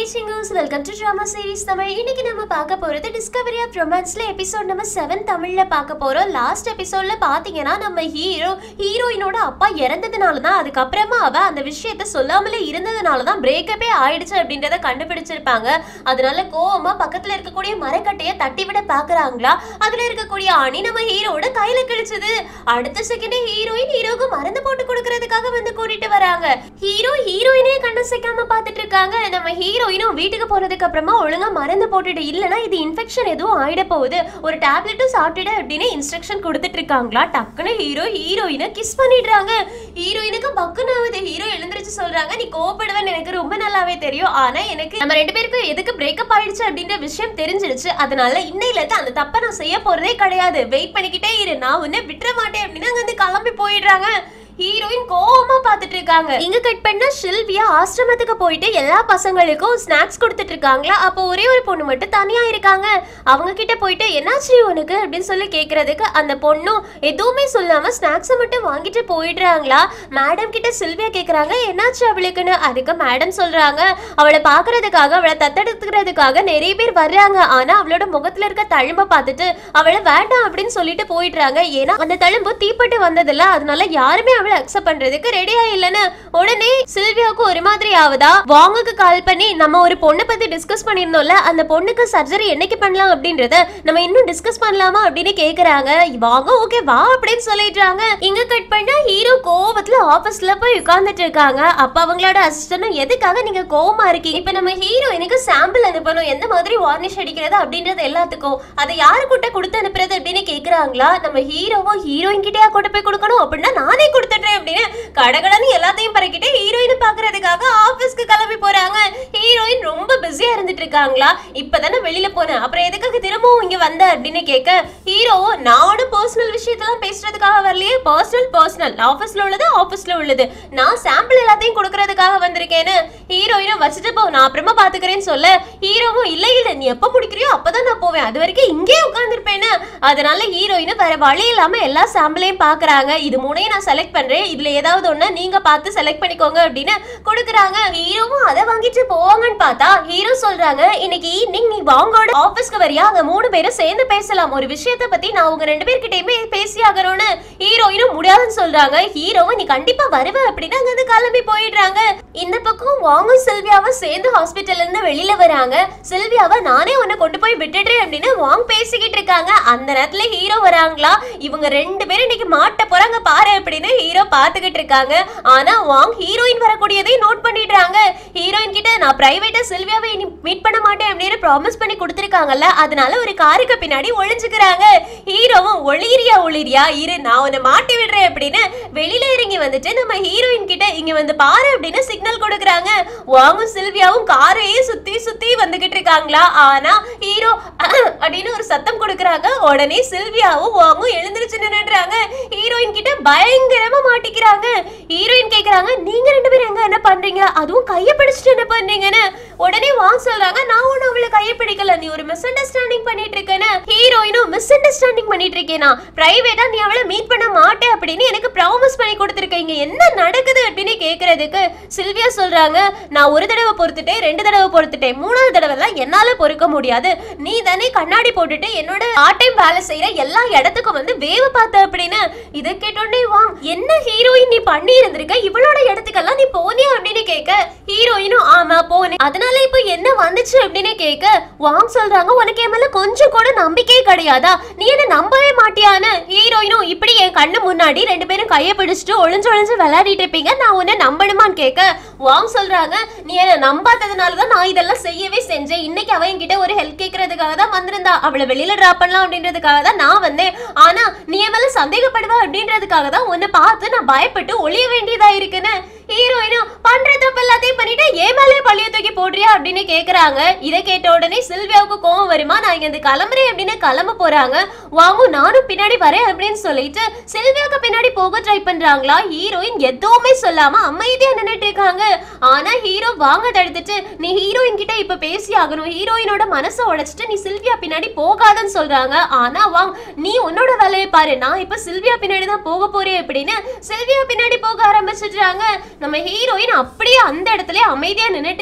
singers welcome to drama series Tamil இன்னைக்கு நம்ம பார்க்க போறது டிஸ்கவரி ஆஃப் ரொமான்ஸ்ல எபிசோட் நம்பர் செவன் தமிழ்ல பார்க்க போறோம் லாஸ்ட் எபிசோட்ல பாத்தீங்கன்னா நம்ம ஹீரோ ஹீரோயினோட அப்பா இறந்ததுனால தான் அதுக்கப்புறமா அவ அந்த விஷயத்த சொல்லாமலே இருந்ததுனால தான் பிரேக்கப்பே ஆயிடுச்சு அப்படின்றத கண்டுபிடிச்சிருப்பாங்க அதனால கோவமா பக்கத்துல இருக்கக்கூடிய மரக்கட்டைய தட்டி விட பாக்குறாங்களா அதுல இருக்கக்கூடிய அணி நம்ம ஹீரோட கையில கிழிச்சது அடுத்த செகண்டே ஹீரோயின் ஹீரோக்கு மருந்து போட்டு கொடுக்கறதுக்காக வந்து கூட்டிட்டு வராங்க ஹீரோ ஹீரோயினே கண்ணு சேர்க்காம பாத்துட்டு இருக்காங்க நம்ம ஹீரோயினும் வீட்டுக்கு போறதுக்கு அப்புறமா ஒழுங்கா மருந்து போட்டுட்டு இல்லனா இது இன்ஃபெக்ஷன் எதுவும் ஆயிட போகுது ஒரு டேப்லெட்டும் சாப்பிட்டுடு அப்படின்னு இன்ஸ்ட்ரக்ஷன் கொடுத்துட்டு இருக்காங்களா டக்குன்னு ஹீரோ ஹீரோயினை கிஸ் பண்ணிடுறாங்க ஹீரோயினுக்கு பக்குன்னு ஆகுது ஹீரோ எழுந்திருச்சு சொல்றாங்க நீ கோபப்படுவேன்னு எனக்கு ரொம்ப நல்லாவே தெரியும் ஆனா எனக்கு நம்ம ரெண்டு பேருக்கும் எதுக்கு பிரேக்கப் ஆயிடுச்சு அப்படின்ற விஷயம் தெரிஞ்சிருச்சு அதனால இன்னையில இருந்து அந்த தப்பை நான் செய்ய போறதே கிடையாது வெயிட் பண்ணிக்கிட்டே இரு நான் உன்னை விட்டுற மாட்டேன் அப்படின்னு அங்க இருந்து கிளம்பி போயிடுறாங்க ஹீரோயின் கோவமா பார்த்துட்டு இருக்காங்க இங்க கட் பண்ணா ஷில்வியா ஆசிரமத்துக்கு போயிட்டு எல்லா பசங்களுக்கும் ஸ்நாக்ஸ் கொடுத்துட்டு இருக்காங்களா அப்போ ஒரே ஒரு பொண்ணு மட்டும் தனியா இருக்காங்க அவங்க கிட்ட போயிட்டு என்னாச்சு உனக்கு அப்படின்னு சொல்லி கேக்குறதுக்கு அந்த பொண்ணும் எதுவுமே சொல்லாம ஸ்நாக்ஸை மட்டும் வாங்கிட்டு போயிடுறாங்களா மேடம் கிட்ட சில்வியா கேக்குறாங்க என்னாச்சு அவளுக்குன்னு அதுக்கு மேடம் சொல்றாங்க அவளை பாக்குறதுக்காக அவளை தத்தெடுத்துக்கிறதுக்காக நிறைய பேர் வர்றாங்க ஆனா அவளோட முகத்துல இருக்க தழும்ப பார்த்துட்டு அவளை வேண்டாம் அப்படின்னு சொல்லிட்டு போயிடுறாங்க ஏன்னா அந்த தழும்பு தீப்பட்டு வந்ததில்ல அதனால யாருமே அவளை அக்செப்ட் பண்றதுக்கு ரெடியா இல்லைன்னு உடனே சில்வியாவுக்கு ஒரு மாதிரி ஆகுதா வாங்குக்கு கால் பண்ணி நம்ம ஒரு பொண்ணை பத்தி டிஸ்கஸ் பண்ணியிருந்தோம்ல அந்த பொண்ணுக்கு சர்ஜரி என்னைக்கு பண்ணலாம் அப்படின்றத நம்ம இன்னும் டிஸ்கஸ் பண்ணலாமா அப்படின்னு கேக்குறாங்க வாங்க ஓகே வா அப்படின்னு சொல்லிடுறாங்க இங்க கட் பண்ணா ஹீரோ கோவத்துல ஆபீஸ்ல போய் உட்கார்ந்துட்டு இருக்காங்க அப்ப அவங்களோட அசிஸ்டன்ட் எதுக்காக நீங்க கோவமா இருக்கீங்க இப்ப நம்ம ஹீரோ எனக்கு சாம்பிள் அனுப்பணும் எந்த மாதிரி வார்னிஷ் அடிக்கிறது அப்படின்றது எல்லாத்துக்கும் அதை யாரு கிட்ட கொடுத்து அனுப்புறது அப்படின்னு கேக்குறாங்களா நம்ம ஹீரோவும் ஹீரோயின் கிட்டயா கொண்டு போய் கொடுக்கணும் அப்படின்னா நானே கொடுத்துட்றேன் அப்படின்னு கடகடன்னு எல்லாத்தையும் பறக்கிட்டு ஹீரோயினை பாக்குறதுக்காக ஆபீஸ்க்கு கிளம்பி போறாங்க ஹீரோயின் ரொம்ப பிஸியா இருந்துட்டு இருக்காங்களா இப்பதானே வெளியில போனேன் அப்புறம் எதுக்காக திரும்பவும் இங்க வந்த அப்படின்னு கேட்க ஹீரோ நான் ஒன்றும் பர்சனல் விஷயத்தெல்லாம் பேசுறதுக்காக வரலையே பர்சனல் பர்சனல் ஆஃபீஸ்ல உள்ளது ஆஃபீஸ்ல உள்ளது நான் சாம்பிள் எல்லாத்தையும் கொடுக்கறதுக்காக வந்திருக்கேன்னு ஹீரோயினும் வச்சுட்டு போ நான் அப்புறமா பாத்துக்கிறேன்னு சொல்ல ஹீரோவும் இல்ல இல்ல நீ எப்ப முடிக்கிறியோ அப்பதான் நான் போவேன் அது வரைக்கும் இங்கே உட்காந்துருப்பேன்னு அதனால ஹீரோயின் வேற வழி இல்லாம எல்லா சாம்பிளையும் பாக்குறாங்க இது மூணையும் நான் செலக்ட் பண்றேன் இதுல ஏதாவது ஒண்ணு நீங்க பார்த்து செலக்ட் பண்ணிக்கோங்க அப்படின்னு கொடுக்குறாங்க ஹீரோவும் அதை வாங்கிட்டு போவாங்கன்னு பார்த்தா ஹீரோ சொல்றாங்க இன்னைக்கு ஈவினிங் நீ வாங்கோட ஆபீஸ்க்கு வரியா அங்க மூணு பேரும் சேர்ந்து பேசலாம் ஒரு விஷயத்த பத்தி நான் உங்க ரெண்டு பேர்கிட்டயுமே பேசி ஆகணும்னு ஹீரோயினும் முடியாதுன்னு சொல்றாங்க ஹீரோவும் நீ கண்டிப்பா வருவ அப்படின்னு அங்க இருந்து கிளம்பி போயிடுறாங்க இந்த பக்கம் வாங்கும் செல்வியாவும் சேர்ந்து ஹாஸ்பிட்டல்ல இருந்து வெளியில வராங்க செல்வியாவை நானே உன்னை கொண்டு போய் விட்டுடுறேன் அப்படின்னு வாங் பேசிக்கிட்டு இருக்காங்க அந்த நேரத்துல ஹீரோ வராங்களா இவங்க ரெண்டு பேரும் இன்னைக்கு மாட்ட போறாங்க பாரு அப்படின்னு ஹீரோ பாத்துக்கிட்டு இருக்காங்க ஆனா வாங் ஹீரோயின் வரக்கூடியதை நோட் பண்ணிடுறாங்க ஹீரோயின் கிட்ட நான் பிரைவேட்டா செல்வியாவை இனி மீட் பண்ண மாட்டேன் அப்படின்னு ப்ராமிஸ் பண்ணி கொடுத்துருக்காங்கல்ல அதனால ஒரு காருக்கு பின்னாடி ஒளிஞ்சுக்கிறாங்க ஹீரோவும் ஒளிரியா ஒளிரியா இரு நான் உன்னை மாட்டி விடுறேன் அப்படின்னு வெளியில இறங்கி வந்துட்டு நம்ம ஹீரோயின் கிட்ட இங்க வந்து பாரு அப்படின்னு சிக்னல் கொடுக்குறாங்க வாங்கும் சில்வியாவும் காரையே சுத்தி சுத்தி வந்துகிட்டு இருக்காங்களா ஆனா ஹீரோ அப்படின்னு ஒரு சத்தம் கொடுக்குறாங்க உடனே சில்வியாவும் வாங்கும் எழுந்திருச்சு நின்னுடுறாங்க ஹீரோயின் கிட்ட பயங்கரமா மாட்டிக்கிறாங்க ஹீரோயின் கேக்குறாங்க நீங்க ரெண்டு பேரும் எங்க என்ன பண்றீங்க அதுவும் கைய பிடிச்சிட்டு என்ன பண்றீங்கன்னு உடனே வாங்க சொல்றாங்க நான் ஒண்ணு அவளை கைய பிடிக்கல நீ ஒரு மிஸ் அண்டர்ஸ்டாண்டிங் பண்ணிட்டு இருக்கேன்னு ஹீரோயினும் மிஸ் அண்டர்ஸ்டாண்டிங் பண்ணிட்டு இருக்கேனா பிரைவேட்டா நீ அவளை மீட் பண்ண மாட்டே அப்படின்னு எனக்கு ப்ராமிஸ் பண்ணி கொடுத்துருக்கீங்க என்ன நடக்குது அப்படின்னு கேக்குறதுக்கு சில்வியா சொல்றாங்க நான் ஒரு தடவை பொறுத்துட்டேன் ரெண்டு தடவை பொறுத்துட்டேன் மூணாவது தடவை எல்லாம் என்னால பொறுக்க முடியாது நீ தானே கண்ணாடி போட்டுட்டு என்னோட பார்ட் டைம் வேலை செய்யற எல்லா இடத்துக்கும் வந்து வேவு பார்த்த அப்படின்னு இதை கேட்டோடனே வா என்ன ஹீரோயின் நீ பண்ணி இருந்திருக்க இவளோட இடத்துக்கெல்லாம் நீ போனியா அப்படின்னு கேட்க ஹீரோயினும் ஆமா போனேன் அதனால இப்போ என்ன வந்துச்சு அப்படின்னு கேட்க வாங் சொல்றாங்க உனக்கு என் மேல கொஞ்சம் கூட நம்பிக்கையே கிடையாதா நீ என்ன நம்பவே மாட்டியான்னு ஹீரோயினும் இப்படி என் கண்ணு முன்னாடி ரெண்டு பேரும் கையை பிடிச்சிட்டு ஒளிஞ்சு ஒளிஞ்சு விளையாடிட்டு இருப்பீங்க நான் உன்னை நம்பணுமான்னு கேட்க வாங் சொல்றாங்க நீ என்ன நம்பாததுனால தான் நான் இதெல்லாம் செய்யவே செஞ்சேன் இன்னைக்கு அவன் என்கிட்ட ஒரு ஹெல்ப் கேட்கறதுக்காக தான் வந்திருந்தா அவளை வெளியில டிராப் பண்ணலாம் அப்படின்றதுக்காக தான் நான் வந்தேன் ஆனா நீ என் மேல சந்தேகப்படுவ அப்படின்றதுக்காக தான் உன்னை பார்த்து நான் பயப்பட்டு ஒளிய வேண்டியதா இருக்குன்னு ஹீரோயினும் பண்ற தப்பு எல்லாத்தையும் பண்ணிட்டு ஏன் மேலே பழிய தூக்கி போடுறியா அப்படின்னு கேக்குறாங்க இதை கேட்ட உடனே சில்வியாவுக்கு கோவம் வருமா நான் இங்க இருந்து கிளம்புறேன் அப்படின்னு கிளம்ப போறாங்க வாங்கு நானும் பின்னாடி வரேன் அப்படின்னு சொல்லிட்டு சில்வியாவுக்கு பின்னாடி போக ட்ரை பண்றாங்களா ஹீரோயின் எதுவுமே சொல்லாம அமைதியா நின்னுட்டு இருக்காங்க ஆனா ஹீரோ வாங்க தடுத்துட்டு நீ ஹீரோயின் கிட்ட இப்ப பேசி ஆகணும் ஹீரோயினோட மனசை உடைச்சிட்டு நீ சில்வியா பின்னாடி போகாதன்னு சொல்றாங்க ஆனா வாங் நீ உன்னோட வேலையை பாரு நான் இப்ப சில்வியா பின்னாடி தான் போக போறேன் அப்படின்னு சில்வியா பின்னாடி போக ஆரம்பிச்சிடுறாங்க நம்ம ஹீரோயின் அப்படியே அந்த இடத்துல அமைதியா நின்னுட்டு இருக்காங்களா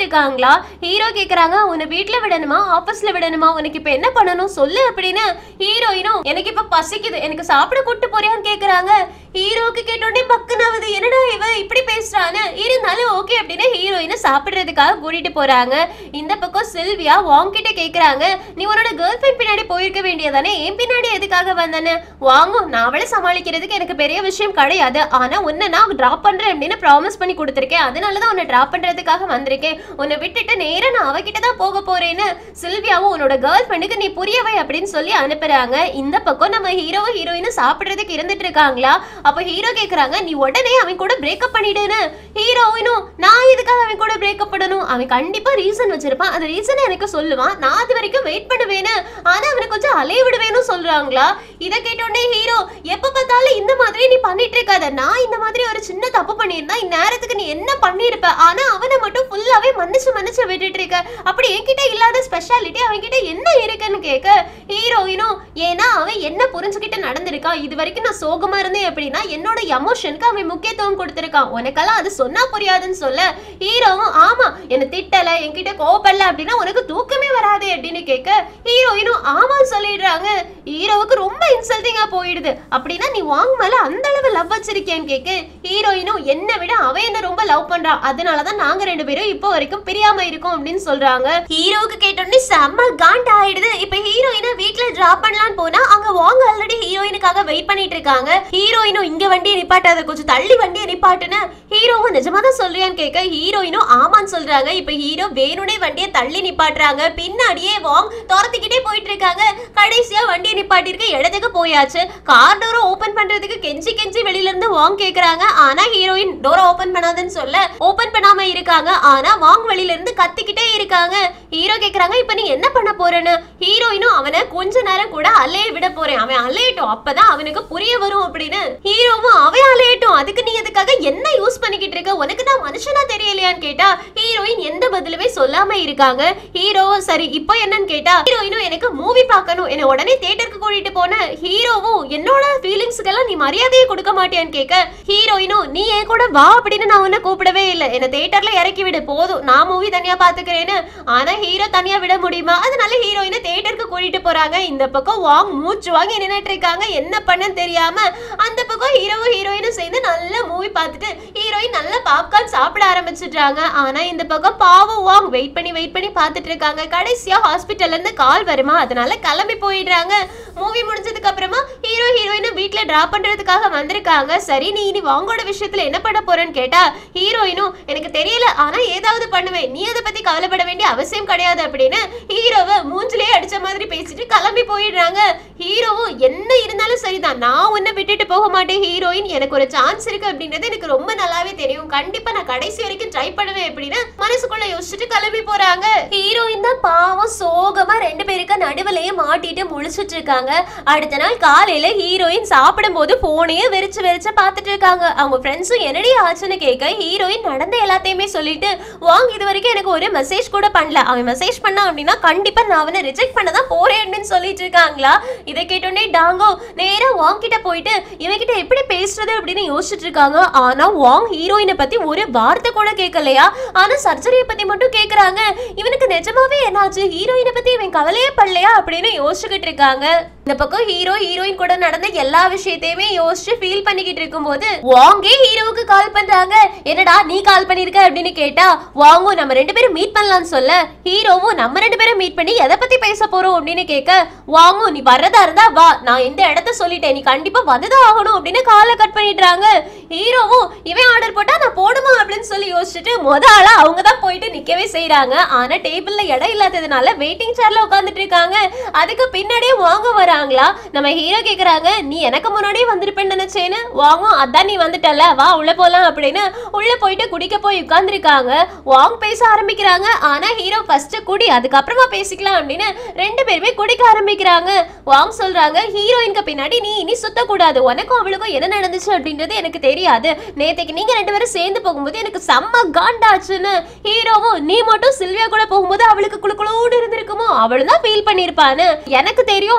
சொல்றாங்களா ஹீரோ கேக்குறாங்க உன்னை வீட்ல விடணுமா ஆபீஸ்ல விடணுமா உனக்கு இப்ப என்ன பண்ணணும் சொல்லு அப்படின்னு ஹீரோயினும் எனக்கு இப்ப பசிக்குது எனக்கு சாப்பிட கூட்டு போறியான்னு கேக்குறாங்க ஹீரோக்கு கேட்டோடனே பக்குனாவது என்னடா இவ இப்படி பேசுறான்னு இருந்தாலும் ஓகே அப்படின்னு ஹீரோயினை சாப்பிடுறதுக்காக கூட்டிட்டு போறாங்க இந்த பக்கம் சில்வியா வாங்கிட்ட கேக்குறாங்க நீ உன்னோட கேர்ள் ஃபிரெண்ட் பின்னாடி போயிருக்க வேண்டியதானே என் பின்னாடி எதுக்காக வந்தேன்னு வாங்கும் நான் அவளை சமாளிக்கிறதுக்கு எனக்கு பெரிய விஷயம் கிடையாது ஆனா உன்னை நான் டிராப் பண்றேன் அப்படின்னு ப்ராமிஸ் பண்ணி கொடுத்துருக்கேன் அதனாலதான் உன்னை டிராப் பண்றதுக்காக வந்திருக்கேன் உன்னை விட்டுட்டு நேரா நான் அவகிட்ட தான் போக போறேன்னு சில்வியாவும் உன்னோட கேர்ள் ஃப்ரெண்டுக்கு நீ புரியவை அப்படின்னு சொல்லி அனுப்புறாங்க இந்த பக்கம் நம்ம ஹீரோவும் ஹீரோயினும் சாப்பிடுறதுக்கு இருந்துட்டு இருக்காங்களா அப்ப ஹீரோ கேக்குறாங்க நீ உடனே அவன் கூட பிரேக்கப் பண்ணிடுன்னு ஹீரோயினும் நான் எதுக்காக அவன் கூட பிரேக்கப் பண்ணணும் அவன் கண்டிப்பா ரீசன் வச்சிருப்பான் அந்த ரீசனை எனக்கு சொல்லுவான் நான் அது வரைக்கும் வெயிட் பண்ணுவேன்னு ஆனா அவனை கொஞ்சம் அலைய விடுவேன்னு சொல்றாங்களா இத கேட்டோடனே ஹீரோ எப்ப பார்த்தாலும் இந்த மாதிரி நீ பண்ணிட்டு இருக்காத நான் இந்த மாதிரி ஒரு சின்ன தப்பு பண்ணியிருந்தா இந்நேரத்துக்கு நீ என்ன பண்ணிருப்ப ஆனா அவனை மட்டும் ஃபுல்லாவே மன்னிச்சு மன்னிச்சு விட்டுட்டு இருக்க அப்படி என்கிட்ட இல்லாத ஸ்பெஷாலிட்டி அவன்கிட்ட என்ன இருக்குன்னு கேட்க ஹீரோயினும் ஏன்னா அவன் என்ன புரிஞ்சுக்கிட்டு நடந்திருக்கான் இது வரைக்கும் நான் சோகமா இருந்தேன் அப்படின்னா என்னோட எமோஷனுக்கு அவன் முக்கியத்துவம் கொடுத்திருக்கான் உனக்கெல்லாம் அது சொன்னா புரியாதுன்னு சொல்ல ஹீரோவும் ஆமா என்ன திட்டல என்கிட்ட கோபப்படல அப்படின்னா உனக்கு தூக்கமே வராது அப்படின்னு கேட்க ஹீரோயினும் ஆமான்னு சொல்லிடுறாங்க ஹீரோவுக்கு ரொம்ப இன்சல்ட்டிங்கா போயிடுது அப்படின்னா நீ வாங்க மேல அந்த அளவு லவ் வச்சிருக்கேன்னு கேட்க ஹீரோயினும் என்னை விட அவன் என்ன ரொம்ப லவ் பண்றான் அதனாலதான் நாங்க ரெண்டு பேரும் இப்போ வரைக்கும் பிரியாம இருக்கோம் அப்படின்னு சொல்றாங்க ஹீரோவுக்கு கேட்டோடனே செம்ம காண்ட் ஆயிடுது இப்ப ஹீரோயினை வீட்ல டிராப் பண்ணலாம்னு போனா அங்க வாங்க ஆல்ரெடி ஹீரோயினுக்காக வெயிட் பண்ணிட்டு இருக்காங்க ஹீரோயினும் இங்க வண்டியை நிப்பாட்டாத கொஞ்சம் தள்ளி வண்டியை நிப்பாட்டுன்னு ஹீரோவும் நிஜமா தான் சொல்றியான்னு கேட்க ஹீரோயினும் ஆமான்னு சொல்றாங்க இப்ப ஹீரோ வேணுனே வண்டியை தள்ளி நிப்பாட்டுறாங்க பின்னாடியே வாங் துரத்திக்கிட்டே போயிட்டு இருக்காங்க கடைசியா வண்டியை நிப்பாட்டி இருக்க இடத்துக்கு போயாச்சு கார் டோரை ஓபன் பண்றதுக்கு கெஞ்சி கெஞ்சி வெளியில இருந்து வாங் கேக்குறாங்க ஆனா ஹீரோயின் டோரை ஓபன் பண்ணாதுன்னு சொல்ல ஓபன் பண்ணாம இருக்காங்க ஆனா வாங் வெளியில இருந்து கத்திக்கிட்டே இருக்காங்க ஹீரோ கேக்குறாங்க இப்ப நீ என்ன பண்ண போறேன்னு ஹீரோயினும் அவனை கொஞ்ச நேரம் கூட அலைய விட போறேன் அவன் அலையட்டும் அப்பதான் அவனுக்கு புரிய வரும் அப்படின்னு ஹீரோவும் அவன் அலையட்டும் அதுக்கு நீ எதுக்காக என்ன யூஸ் பண்ணிக்கிட்டு இருக்க உனக்கு நான் மனுஷனா தெரியலையான்னு கேட்டா ஹீரோயின் எந்த பதிலுமே சொல்லாம இருக்காங்க ஹீரோவும் சரி இப்போ என்னன்னு கேட்டா ஹீரோயினும் எனக்கு மூவி பார்க்கணும் என்ன உடனே தியேட்டருக்கு கூட்டிட்டு போன ஹீரோவும் என்னோட ஃபீலிங்ஸ்க்கெல்லாம் நீ மரியாதையை கொடுக்க மாட்டியான்னு கேட்க ஹீரோயினும் நீ என் கூட வா அப்படின்னு நான் உன்னை கூப்பிடவே இல்லை என்ன தியேட்டர்ல இறக்கி விடு போதும் நான் மூவி தனியா பாத்துக்கிறேன்னு ஆனா ஹீரோ தனியா விட முடியுமா அதனால ஹீரோயினை தியேட்டருக்கு கூட்டிட்டு போறாங்க இந்த பக்கம் வாங் மூச்சு வாங்கி நின்னுட்டு இருக்காங்க என்ன பண்ணன்னு தெரியாம அந்த பக்கம் ஹீரோவும் ஹீரோயினும் சேர்ந்து நல்ல மூவி பார்த்துட்டு ஹீரோயின் நல்ல பாப்கார்ன் சாப்பிட ஆரம்பிச்சிடுறாங்க ஆனா இந்த பக்கம் பாவம் வாங் வெயிட் பண்ணி வெயிட் பண்ணி பார்த்துட்டு இருக்காங்க கடைசியா ஹாஸ்பிட்டல்ல இருந்து கால் வருமா அதனால கிளம்பி போயிடுறாங்க மூவி முடிஞ்சதுக்கு அப்புறமா ஹீரோ ஹீரோயினை வீட்ல டிராப் பண்றதுக்காக வந்திருக்காங்க சரி நீ இனி வாங்கோட விஷயத்துல என்ன பண்ண போறேன்னு கேட்டா ஹீரோயினும் எனக்கு தெரியல ஆனா ஏதாவது பண்ணுவேன் நீ அதை பத்தி கவலைப்பட வேண்டிய அவசியம் கிடையாது அப்படின்னு ஹீரோவை மூஞ்சிலே அடிச்ச மாதிரி பேசிட்டு கிளம்பி போயிடுறாங்க ஹீரோவும் என்ன இருந்தாலும் சரிதான் நான் உன்னை விட்டுட்டு போக மாட்டேன் ஹீரோயின் எனக்கு ஒரு சான்ஸ் இருக்கு அப்படின்றது எனக்கு ரொம்ப நல்லாவே தெரியும் கண்டிப்பா நான் கடைசி வரைக்கும் ட்ரை பண்ணுவேன் அப்படின்னு மனசுக்குள்ள யோசிச்சுட்டு கிளம்பி போறாங்க ஹீரோயின் தான் பாவம் சோகமா ரெண்டு பேருக்கு நடுவுலயே மாட்டிட்டு முழிச்சிட்டு இருக்காங்க அடுத்த நாள் காலையில ஹீரோயின் சாப்பிடும் போது போனையே வெறிச்சு வெறிச்சு பார்த்துட்டு இருக்காங்க அவங்க ஃப்ரெண்ட்ஸும் என்னடி ஆச்சுன்னு கேட்க ஹீரோயின் நடந்த எல்லாத்தையுமே சொல்லிட்டு வாங்க இது வரைக்கும் எனக்கு ஒரு மெசேஜ் கூட பண்ணல அவன் மெசேஜ் பண்ணான் அப்படின்னா கண்டிப்பா நான் அவனை ரிஜெக்ட் பண்ண தான் போறேன் அப்படின்னு சொல்லிட்டு இருக்காங்களா இதை கேட்டோடனே டாங்கோ நேரா வாங் கிட்ட போயிட்டு இவன்கிட்ட எப்படி பேசுறது அப்படின்னு யோசிச்சுட்டு இருக்காங்க ஆனா வாங் ஹீரோயினை பத்தி ஒரு வார்த்தை கூட கேட்கலையா ஆனா சர்ஜரியை பத்தி மட்டும் கேக்குறாங்க இவனுக்கு நிஜமாவே என்னாச்சு ஹீரோயினை பத்தி இவன் கவலையே படலையா அப்படின்னு யோசிச்சுக்கிட்டு இருக்காங்க இந்த பக்கம் ஹீரோ ஹீரோயின் கூட நடந்த எல்லா விஷயத்தையுமே யோசிச்சு ஃபீல் பண்ணிக்கிட்டு இருக்கும்போது வாங்கே ஹீரோவுக்கு கால் பண்றாங்க என்னடா நீ கால் பண்ணிருக்க அப்படின்னு கேட்டா வாங்கும் நம்ம ரெண்டு பேரும் மீட் பண்ணலாம்னு சொல்ல ஹீரோவும் நம்ம ரெண்டு பேரும் மீட் பண்ணி எதை பத்தி பேச போறோம் அப்படின்னு கேட்க வாங்கும் நீ வர்றதா இருந்தா வா நான் இந்த இடத்த சொல்லிட்டேன் நீ கண்டிப்பா வந்துதான் ஆகணும் அப்படின்னு காலை கட் பண்ணிடுறாங்க ஹீரோவும் இவன் ஆர்டர் போட்டா நான் போடுமா அப்படின்னு சொல்லி யோசிச்சுட்டு முத ஆளா அவங்க தான் போயிட்டு நிக்கவே செய்றாங்க ஆனா டேபிள்ல இடம் இல்லாததுனால வெயிட்டிங் சேர்ல உட்காந்துட்டு இருக்காங்க அதுக்கு பின்னாடியே வாங்க வராங்களா நம்ம ஹீரோ கேக்குறாங்க நீ எனக்கு முன்னாடியே வந்திருப்பேன்னு நினைச்சேன்னு வாங்கும் அதான் நீ வந்துட்டல வா உள்ள போலாம் அப்படின்னு உள்ள போயிட்டு குடிக்க போய் உட்கார்ந்துருக்காங்க வாங் பேச ஆரம்பிக்கிறாங்க ஆனா ஹீரோ ஃபர்ஸ்ட் குடி அதுக்கப்புறமா பேசிக்கலாம் அப்படின்னு ரெண்டு பேருமே குடிக்க ஆரம்பிக்கிறாங்க வாங் சொல்றாங்க ஹீரோயினுக்கு பின்னாடி நீ இனி சுத்தக்கூடாது உனக்கும் அவளுக்கும் என்ன நடந்துச்சு அப்படின்றது எனக்கு தெரியாது நேத்தைக்கு நீங்க ரெண்டு பேரும் சேர்ந்து போகும்போது எனக்கு செம்ம காண்டாச்சுன்னு ஹீரோவும் நீ மட்டும் சில்வியா கூட போகும்போது அவளுக்கு குளு குளூடு இருந்திருக்குமோ அவளும் தான் ஃபீல் பண்ணிருப்பான்னு எனக்கு தெரியும் அவளை எப்படி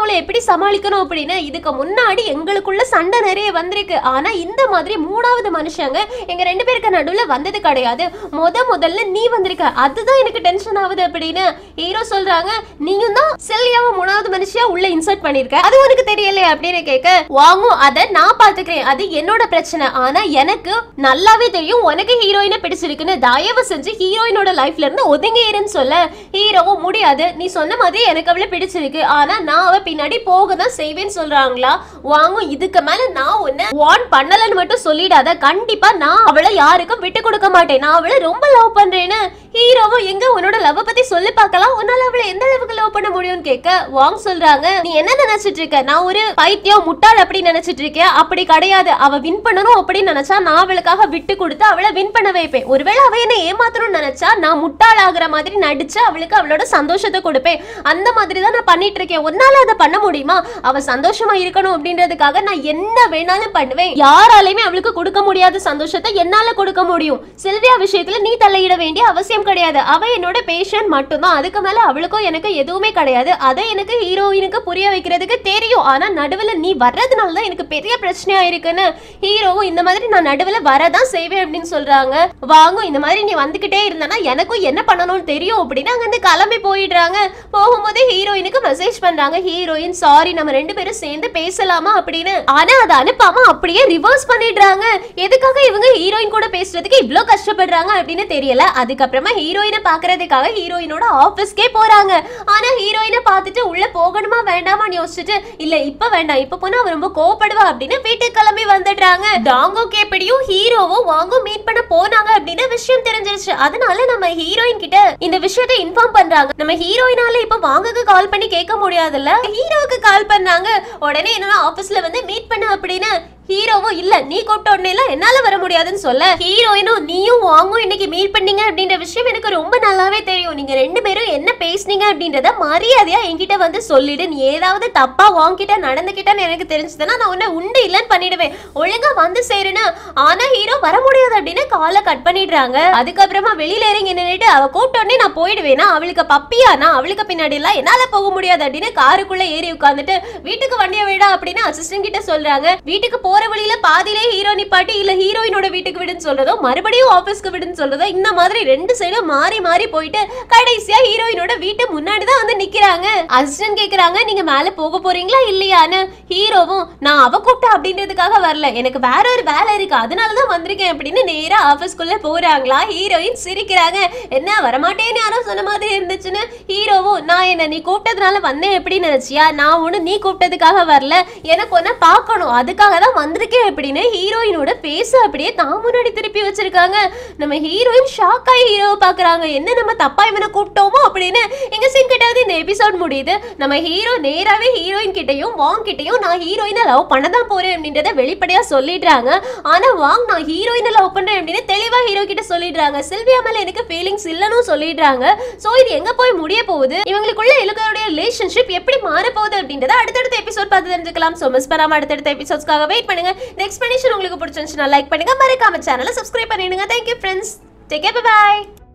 சமாளிக்கணும் அப்படின்னு இதுக்கு முன்னாடி எங்களுக்குள்ள சண்டை நிறைய வந்திருக்கு ஆனா இந்த மாதிரி மூணாவது மனுஷங்க எங்க ரெண்டு பேருக்கு நடுவுல வந்தது கிடையாது முத முதல்ல நீ வந்திருக்க அதுதான் எனக்கு டென்ஷன் ஆகுது அப்படின்னு ஹீரோ சொல்றாங்க நீயும் தான் செல்லியாவை மூணாவது மனுஷியா உள்ள இன்சர்ட் பண்ணிருக்க அது உனக்கு தெரியலையே அப்படின்னு கேட்க வாங்கும் அதை நான் பாத்துக்கிறேன் அது என்னோட பிரச்சனை ஆனா எனக்கு நல்லாவே தெரியும் உனக்கு ஹீரோயினை பிடிச்சிருக்குன்னு தயவு செஞ்சு ஹீரோயினோட லைஃப்ல இருந்து ஒதுங்கி இருன்னு சொல்ல ஹீரோவும் முடியாது நீ சொன்ன மாதிரி எனக்கு அவளை பிடிச்சிருக்கு ஆனா நான் அவ பின்னாடி போக தான் செய்வேன்னு சொல்றாங்களா வாங்கும் இதுக்கு மேல நான் உன்னை வான் பண்ணலன்னு மட்டும் சொல்லிடாத கண்டிப்பா நான் அவளை யாருக்கும் விட்டு கொடுக்க மாட்டேன் நான் அவளை ரொம்ப லவ் பண்றேன்னு ஹீரோவும் எங்க உன்னோட லவ் பத்தி சொல்லி பார்க்கலாம் உன்னால அவளை எந்த அளவுக்கு லவ் பண்ண முடியும்னு கேட்க வாங் சொல்றாங்க நீ என்ன நினைச்சிட்டு இருக்க நான் ஒரு பைத்தியம் முட்டாள் அப்படி நினைச்சிட்டு இருக்கேன் அப்படி கிடையாது அவ வின் பண்ணணும் அப்படின்னு நினைச்சா நான் அவளுக்காக விட்டு கொடுத்து அவளை வின் பண்ண வைப்பேன் ஒருவேளை அவ என்ன ஏமாத்தணும்னு நினைச்சா நான் முட்டாள் ஆகுற மாதிரி நடிச்சு அவளுக்கு அவளோட சந்தோஷத்தை கொடுப்பேன் அந்த மாதிரி தான் நான் பண்ணிட்டு இருக்கேன் உன்னால அதை பண்ண முடியுமா அவ சந்தோஷமா இருக்கணும் அப்படின்றதுக்காக நான் என்ன வேணாலும் பண்ணுவேன் யாராலையுமே அவளுக்கு கொடுக்க முடியாத சந்தோஷத்தை என்னால கொடுக்க முடியும் சில்வியா விஷயத்துல நீ தலையிட வேண்டிய அவசியம் கிடையாது அவ என்னோட பேஷண்ட் மட்டும்தான் அதுக்கு மேல அவளுக்கும் எனக்கு எதுவுமே கிடையாது அதை எனக்கு ஹீரோயினுக்கு புரிய வைக்கிறதுக்கு தெரியும் ஆனா நடுவுல நீ வர்றதுனால தான் எனக்கு பெரிய பிரச்சனையா இருக்குன்னு ஹீரோவும் இந்த மாதிரி நான் நடுவுல வரதான் செய்வேன் அப்படின்னு சொல்றாங்க வாங்கும் இந்த மாதிரி நீ வந்துகிட்டே இருந்தனா எனக்கும் என்ன பண்ணணும்னு தெரியும் அப்படின்னு அங்க இருந்து கிளம்பி போயிடுறாங்க போகும்போதே ஹீரோயினுக்கு மெசேஜ் பண்றாங்க ஹீரோயின் சாரி நம்ம ரெண்டு பேரும் சேர்ந்து பேசலாமா அப்படின்னு ஆனா அதை அனுப்பாம அப்படியே ரிவர்ஸ் பண்ணிடுறாங்க எதுக்காக இவங்க ஹீரோயின் கூட பேசுறதுக்கு இவ்ளோ கஷ்டப்படுறாங்க அப்படின்னு தெரியல அதுக்கப்புறமா ஹீரோயினை பாக்குறதுக்காக ஹீரோயினோட ஆபீஸ்க்கே போறாங்க ஆனா ஹீரோயினை பார்த்துட்டு உள்ள போகணுமா வேண்டாமான்னு யோசிச்சுட்டு இல்ல இப்ப வேண்டாம் இப்ப போனா அவ ரொம்ப கோவப்படுவா அப்படின்னு வீட்டுக்கு கிளம்பி வந்துடுறாங்க டாங்கோ கேப்படியும் ஹீரோவும் வாங்கும் மீட் பண்ண போனாங்க அப்படின்னு விஷயம் தெரிஞ்சிருச்சு அதனால நம்ம ஹீரோயின் கிட்ட இந்த விஷயத்தை இன்ஃபார்ம் பண்றாங்க நம்ம ஹீரோயினால இப்ப வாங்குக்கு கால் பண்ணி கேட்க முடியாதுல்ல ஹீரோவுக்கு கால் பண்ணாங்க உடனே என்னன்னா ஆபீஸ்ல வந்து மீட் பண்ண அப்படின்னு ஹீரோவும் இல்ல நீ கூப்பிட்ட உடனே எல்லாம் என்னால வர முடியாதுன்னு சொல்ல ஹீரோயினும் நீயும் வாங்கும் இன்னைக்கு மீட் பண்ணீங்க அப்படின்ற விஷயம் எனக்கு ரொம்ப நல்லாவே தெரியும் நீங்க ரெண்டு பேரும் என்ன பேசுனீங்க அப்படின்றத மரியாதையா என்கிட்ட வந்து சொல்லிடு நீ ஏதாவது தப்பா வாங்கிட்ட நடந்துக்கிட்டன்னு எனக்கு தெரிஞ்சதுன்னா நான் உன்னை உண்டு இல்லைன்னு பண்ணிடுவேன் ஒழுங்கா வந்து சேருன்னு ஆனா ஹீரோ வர முடியாது அப்படின்னு காலை கட் பண்ணிடுறாங்க அதுக்கப்புறமா வெளியில இறங்கி நின்னுட்டு அவ கூப்பிட்ட உடனே நான் போயிடுவேனா அவளுக்கு பப்பியா நான் அவளுக்கு பின்னாடி எல்லாம் என்னால போக முடியாது அப்படின்னு காருக்குள்ள ஏறி உட்காந்துட்டு வீட்டுக்கு வண்டியை விடா அப்படின்னு அசிஸ்டன்ட் கிட்ட சொல்றாங்க வீட்டுக்கு போற வழியில பாதியிலே ஹீரோ நிப்பாட்டி இல்ல ஹீரோயினோட வீட்டுக்கு விடுன்னு சொல்றதோ மறுபடியும் ஆபீஸ்க்கு விடுன்னு சொல்றதோ இந்த மாதிரி ரெண்டு சைடும் மாறி மாறி போயிட்டு கடைசியா ஹீரோயினோட வீட்டு முன்னாடி தான் வந்து நிக்கிறாங்க அசிஸ்டன்ட் கேக்குறாங்க நீங்க மேல போக போறீங்களா இல்லையான்னு ஹீரோவும் நான் அவ கூப்பிட்டா அப்படின்றதுக்காக வரல எனக்கு வேற ஒரு வேலை இருக்கு அதனால தான் வந்திருக்கேன் அப்படின்னு நேரா ஆபீஸ்க்குள்ள போறாங்களா ஹீரோயின் சிரிக்கிறாங்க என்ன வரமாட்டேன்னு யாரோ சொன்ன மாதிரி இருந்துச்சுன்னு ஹீரோவும் நான் என்ன நீ கூப்பிட்டதுனால வந்தேன் எப்படி நினைச்சியா நான் ஒண்ணு நீ கூப்பிட்டதுக்காக வரல எனக்கு ஒன்ன பார்க்கணும் அதுக்காக தான் வந்திருக்கேன் அப்படின்னு ஹீரோயினோட பேச அப்படியே தான் முன்னாடி திருப்பி வச்சிருக்காங்க நம்ம ஹீரோயின் ஷாக் ஆகி ஹீரோவை பாக்குறாங்க என்ன நம்ம தப்பா இவனை கூப்பிட்டோமோ அப்படின்னு எங்க சீன் கிட்டாவது இந்த எபிசோட் முடியுது நம்ம ஹீரோ நேராவே ஹீரோயின் கிட்டயும் வாங் கிட்டயும் நான் ஹீரோயினை லவ் பண்ண தான் போறேன் அப்படின்றத வெளிப்படையா சொல்லிடுறாங்க ஆனா வாங் நான் ஹீரோயினை லவ் பண்றேன் அப்படின்னு தெளிவா ஹீரோ கிட்ட சொல்லிடுறாங்க சில்வியா மேல எனக்கு ஃபீலிங்ஸ் இல்லைன்னு சொல்லிடுறாங்க சோ இது எங்க போய் முடிய போகுது இவங்களுக்குள்ள இலக்கையோட ரிலேஷன்ஷிப் எப்படி மாற போகுது அப்படின்றத அடுத்தடுத்த எபிசோட் பார்த்து தெரிஞ்சுக்கலாம் சோ மிஸ் பண்ணாம அடுத்தடுத்த எபிசோட்ஸ்க்காக வெயிட் பண்ணுங்க இந்த எக்ஸ்பிளனேஷன் உங்களுக்கு பிடிச்சிருந்துச்சுன்னா லைக் பண்ணுங்க மறக்காம சேனலை சப்ஸ்கிரைப் பண்ணிடுங்க thank you friends take care by